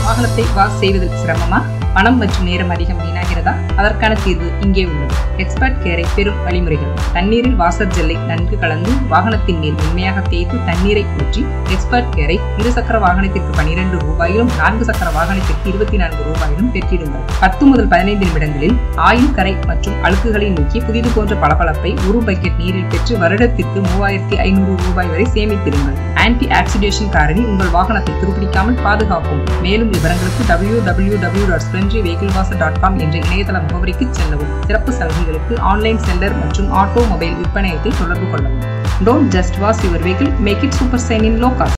வாகனத்தை வாஷ் செய்வதில் சிரமமா பணம் மற்றும் நேரம் அதிகம் வீணாகிறதா அதற்கான தீர்வு இங்கே உள்ளது எக்ஸ்பர்ட் கேரை பெரும் வழிமுறைகள் தண்ணீரில் வாசர் ஜெல்லை நன்கு கலந்து வாகனத்தின் மேல் மென்மையாக தேய்த்து தண்ணீரை ஊற்றி எக்ஸ்பர்ட் கேரை இரு சக்கர வாகனத்திற்கு பனிரெண்டு ரூபாயிலும் நான்கு சக்கர வாகனத்திற்கு இருபத்தி நான்கு ரூபாயிலும் பெற்றிடுங்கள் பத்து முதல் பதினைந்து நிமிடங்களில் ஆயில் கரை மற்றும் அழுக்குகளை நீக்கி புதிது போன்ற பளபளப்பை ஒரு பக்கெட் நீரில் பெற்று வருடத்திற்கு மூவாயிரத்தி ஐநூறு ரூபாய் வரை சேமித்திருங்கள் ஆன்டி ஆக்சிடேஷன் காரணி உங்கள் வாகனத்தை துருப்பிடிக்காமல் பாதுகாக்கும் மேலும் விவரங்களுக்கு W W W dot spentry vehicle washer dot com என்ற இணையதள முகவரிக்கு செல்லவும் சிறப்பு சலுகைகளுக்கு ஆன்லைன் செல்லர் மற்றும் ஆட்டோ மொபைல் விற்பனையத்தை தொடர்பு கொள்ளவும் don't just wash your vehicle make it super shine in லோகாஸ்